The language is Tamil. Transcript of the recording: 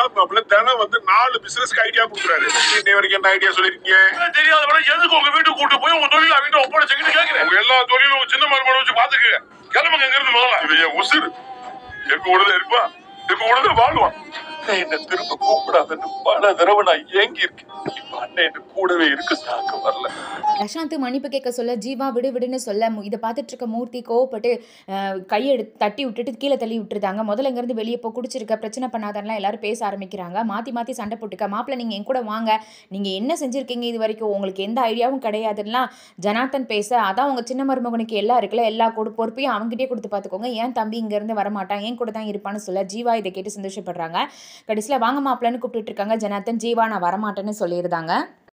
மாப்பிள்ள தினம் வந்து நாலு பிசினஸ்க்கு ஐடியா கொடுக்குறாரு இன்னை வரைக்கும் என்ன ஐடியா சொல்லிருக்கீங்க தெரியாதவன எதுக்கு உங்க வீட்டுக்கு கூட்டு போய் உங்க தொழில் அவங்க ஒப்படைச்சுக்கிட்டு கேக்குறேன் உங்க எல்லா தொழிலும் சின்ன மருமனை வச்சு பாத்துக்க கிளம்புங்க இங்க இருந்து முதல்ல இது என் உசுறு எங்க கூடதான் இருப்பா எங்க கூடதான் வாழ்வான் என்ன திரும்ப கூப்பிடாதன்னு பல தடவை நான் ஏங்கி இருக்கேன் இப்ப அண்ணன் என்ன கூடவே இருக்கு சாக்க வரல பிரசாந்த் மன்னிப்பு கேட்க சொல்ல ஜீவா விடு விடுன்னு சொல்ல மு- இதை பார்த்துட்டு இருக்க மூர்த்தி கோவப்பட்டு அஹ், கையை எடுத்து தட்டி விட்டுட்டு கீழே தள்ளி விட்டுருந்தாங்க முதல்ல இங்கேருந்து வெளியே போ குடிச்சிருக்க பிரச்சனை பண்ணாதெல்லாம் எல்லாரும் பேச ஆரம்பிக்கிறாங்க மாற்றி மாற்றி சண்டை போட்டுக்க மாப்பிள்ளை நீங்கள் என் கூட வாங்க நீங்கள் என்ன செஞ்சுருக்கீங்க இது வரைக்கும் உங்களுக்கு எந்த ஐடியாவும் கிடையாதுன்னா ஜனார்த்தன் பேச அதான் உங்கள் சின்ன மருமகனுக்கு எல்லாம் இருக்குல்ல எல்லா கொடு பொறுப்பையும் அவங்ககிட்டயே கொடுத்து பார்த்துக்கோங்க ஏன் தம்பி இங்கேருந்து வரமாட்டான் ஏன் கூட தான் இருப்பான்னு சொல்ல ஜீவா இதை கேட்டு சந்தோஷப்படுறாங்க கடைசியில் வாங்க மாப்பிள்ளைன்னு கூப்பிட்டுட்டு இருக்காங்க ஜனார்த்தன் ஜீவா நான் வரமாட்டேன்னு சொல்லியிருந்தாங்க